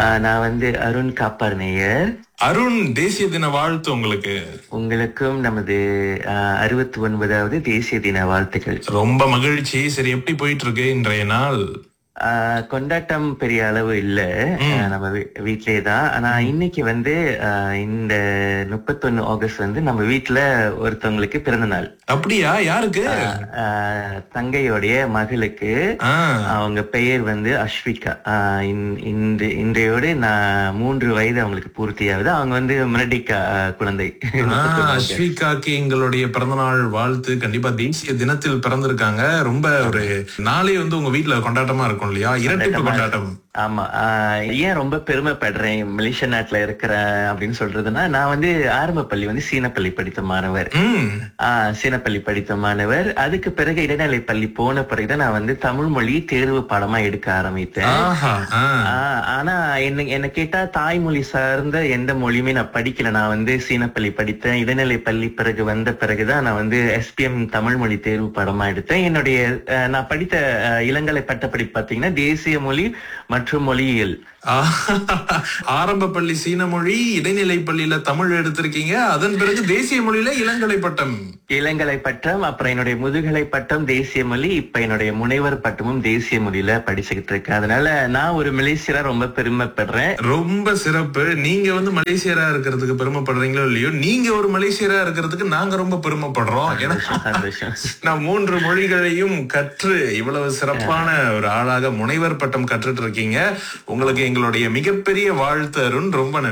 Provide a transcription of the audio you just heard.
ஆஹ் நான் வந்து அருண் காப்பார் நேயர் அருண் தேசிய தின வாழ்த்து உங்களுக்கு உங்களுக்கும் நமது அறுபத்தி ஒன்பதாவது தேசிய தின வாழ்த்துக்கள் ரொம்ப மகிழ்ச்சி சரி எப்படி போயிட்டு இருக்கு இன்றைய நாள் ஆஹ் கொண்டாட்டம் பெரிய அளவு இல்ல ஆஹ் நம்ம வீ- வீட்லயே தான் ஆனா இன்னைக்கு வந்து ஆஹ் இந்த முப்பத்தொன்னு ஆகஸ்ட் வந்து நம்ம வீட்ல ஒருத்தவங்களுக்கு பிறந்த நாள் அப்படியா யாருக்கு ஆஹ் தங்கையோடைய மகளுக்கு ஆ, அவங்க பெயர் வந்து அஸ்விகா ஆஹ் இன்- இன்று இன்றையோடு நான் மூன்று வயது அவங்களுக்கு பூர்த்தியாகுது அவங்க வந்து மிரடிக்கா ஆஹ் குழந்தை ஆ, அஸ்விகாக்கு எங்களுடைய பிறந்தநாள் வாழ்த்து கண்டிப்பா தேசிய தினத்தில் பிறந்திருக்காங்க ரொம்ப ஒரு நாளே வந்து உங்க வீட்ல கொண்டாட்டமா இருக்கும் இல்லையா இரட்டிப்பு கொண்டாட்டம் ஆமா ஆஹ் ஏன் ரொம்ப பெருமைப்படுறேன் மலேசியா நாட்டுல இருக்கிறேன் அப்படின்னு சொல்றதுன்னா நான் வந்து ஆரம்ப பள்ளி வந்து சீனப்பள்ளி படித்த மாணவர் ம் ஆஹ் சீனப்பள்ளி படித்த மாணவர் அதுக்கு பிறகு இடைநிலை பள்ளி போன பிறகுதான் நான் வந்து தமிழ் மொழி தேர்வு பாடமா எடுக்க ஆரம்பித்தேன் ஆஹா ஆ. ஆஹ் ஆனா என்ன என்ன கேட்டா தாய்மொழி சார்ந்த எந்த மொழியுமே நான் படிக்கல நான் வந்து சீனப்பள்ளி படித்தேன் இடைநிலை பள்ளி பிறகு வந்த பிறகுதான் நான் வந்து எஸ்பிஎம் தமிழ் மொழி தேர்வு பாடமா எடுத்தேன் என்னுடைய அஹ், நான் படித்த அஹ், இளங்கலை பட்டப்படிப்பு பாத்தீங்கன்னா தேசிய மொழி மற்றும் மொழியியல் ஆ, ஆரம்ப பள்ளி சீன மொழி இடைநிலை பள்ளியில தமிழ் எடுத்திருக்கீங்க அதன் பிறகு தேசிய மொழியில இளங்கலை பட்டம் இளங்கலை பட்டம் அப்புறம் என்னுடைய முதுகலை பட்டம் தேசிய மொழி இப்ப என்னுடைய முனைவர் பட்டமும் தேசிய மொழியில படிச்சுக்கிட்டு இருக்கேன் அதனால நான் ஒரு மலேசியரா ரொம்ப பெருமைப்படுறேன் ரொம்ப சிறப்பு நீங்க வந்து மலேசியரா இருக்கிறதுக்கு பெருமைப்படுறீங்களோ இல்லையோ நீங்க ஒரு மலேசியரா இருக்கிறதுக்கு நாங்க ரொம்ப பெருமைப்படுறோம் ஏன்னா சந்தோஷம் நான் மூன்று மொழிகளையும் கற்று இவ்வளவு சிறப்பான ஒரு ஆளாக முனைவர் பட்டம் கற்றுட்டு இருக்கீங்க உங்களுக்கு எங்களுடைய மிகப்பெரிய வாழ்த்து அருண் ரொம்ப நன்றி